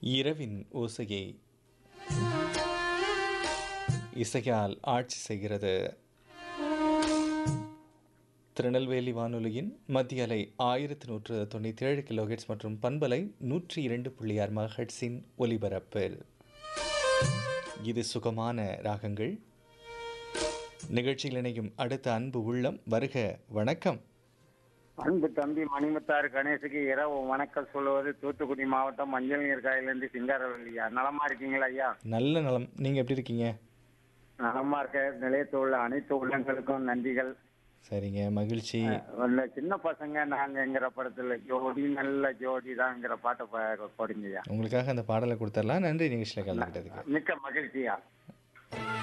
இரவின் ஓசையை இசையால் ஆட்சி செய்கிறது திருநெல்வேலி வானொலியின் மத்திய அலை ஆயிரத்தி நூற்று தொண்ணூற்றி ஏழு கிலோஹெட்ஸ் மற்றும் பண்பலை நூற்றி இரண்டு புள்ளி ஆறு மகட்ஸின் ஒலிபரப்பில் இது சுகமான ராகங்கள் நிகழ்ச்சியில் இணையும் அடுத்த அன்பு உள்ளம் வருக வணக்கம் அன்பு தம்பி மணிமுத்தாறு கணேசுக்கு இரவு வணக்கம் சொல்லுவது தூத்துக்குடி மாவட்டம் மஞ்சள் நீர் காயிலிருந்து சிங்காரவல்லியா நலமா இருக்கீங்களா ஐயா நல்ல நலம் நீங்கள் எப்படி இருக்கீங்க நலமா இருக்க நிலையத்தில் உள்ள அனைத்து உள்ளங்களுக்கும் நன்றிகள் சரிங்க மகிழ்ச்சி உள்ள சின்ன பசங்க நாங்கங்கிற படத்துல ஜோடி நல்ல ஜோடி தான்ங்கிற பாட்டை பா- போடுங்கய்யா உங்களுக்காக அந்த பாடலை கொடுத்துடலாம் நன்றி நிகழ்ச்சியில் கலந்துக்கிட்டதுக்கு மிக்க மகிழ்ச்சியா